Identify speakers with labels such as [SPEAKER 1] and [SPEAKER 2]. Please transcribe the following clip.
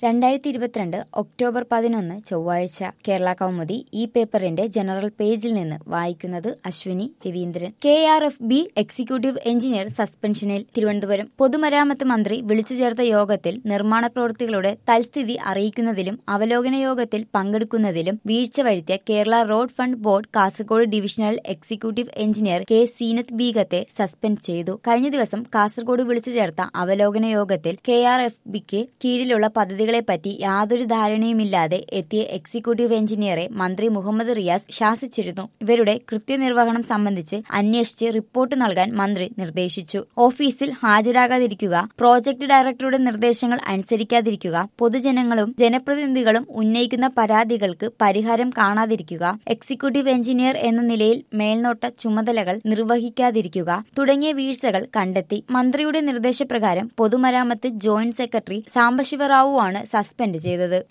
[SPEAKER 1] രണ്ടായിരത്തി ഇരുപത്തിരണ്ട് ഒക്ടോബർ പതിനൊന്ന് ചൊവ്വാഴ്ച കേരള കൗമുദി ഈ പേപ്പറിന്റെ ജനറൽ പേജിൽ നിന്ന് വായിക്കുന്നത് Ashwini Raveendran K R F B executive engineer സസ്പെൻഷനിൽ തിരുവനന്തപുരം പൊതുമരാമത്ത് മന്ത്രി വിളിച്ചു ചേർത്ത യോഗത്തിൽ നിർമ്മാണ പ്രവൃത്തികളുടെ തൽസ്ഥിതി അറിയിക്കുന്നതിലും അവലോകന യോഗത്തിൽ പങ്കെടുക്കുന്നതിലും വീഴ്ച വരുത്തിയ Kerala road fund board Kasaragod divisional executive engineer K Zeenath ബീഗത്തെ സസ്പെൻഡ് ചെയ്തു കഴിഞ്ഞ ദിവസം കാസർഗോഡ് വിളിച്ചു ചേർത്ത അവലോകന യോഗത്തിൽ കെ ആർ എഫ് ബിക്ക് കീഴിലുള്ള പദ്ധതികളെപ്പറ്റി യാതൊരു ധാരണയുമില്ലാതെ എത്തിയ എക്സിക്യൂട്ടീവ് എഞ്ചിനീയറെ മന്ത്രി മുഹമ്മദ് റിയാസ് ശാസിച്ചിരുന്നു ഇവരുടെ കൃത്യനിർവഹണം സംബന്ധിച്ച് അന്വേഷിച്ച് റിപ്പോർട്ട് നൽകാൻ മന്ത്രി നിർദ്ദേശിച്ചു ഓഫീസിൽ ഹാജരാകാതിരിക്കുക പ്രോജക്ട് ഡയറക്ടറുടെ നിർദ്ദേശങ്ങൾ അനുസരിക്കാതിരിക്കുക പൊതുജനങ്ങളും ജനപ്രതിനിധികളും ഉന്നയിക്കുന്ന പരാതികൾക്ക് പരിഹാരം കാണാതിരിക്കുക എക്സിക്യൂട്ടീവ് എഞ്ചിനീയർ എന്ന നിലയിൽ മേൽനോട്ട ചുമതലകൾ നിർവഹിക്കാതിരിക്കുക തുടങ്ങിയ വീഴ്ചകൾ കണ്ടെത്തി മന്ത്രിയുടെ നിർദ്ദേശപ്രകാരം പൊതുമരാമത്ത് ജോയിന്റ് സെക്രട്ടറി സാംബശിവറാവു ആണ് സസ്പെൻഡ് ചെയ്തത്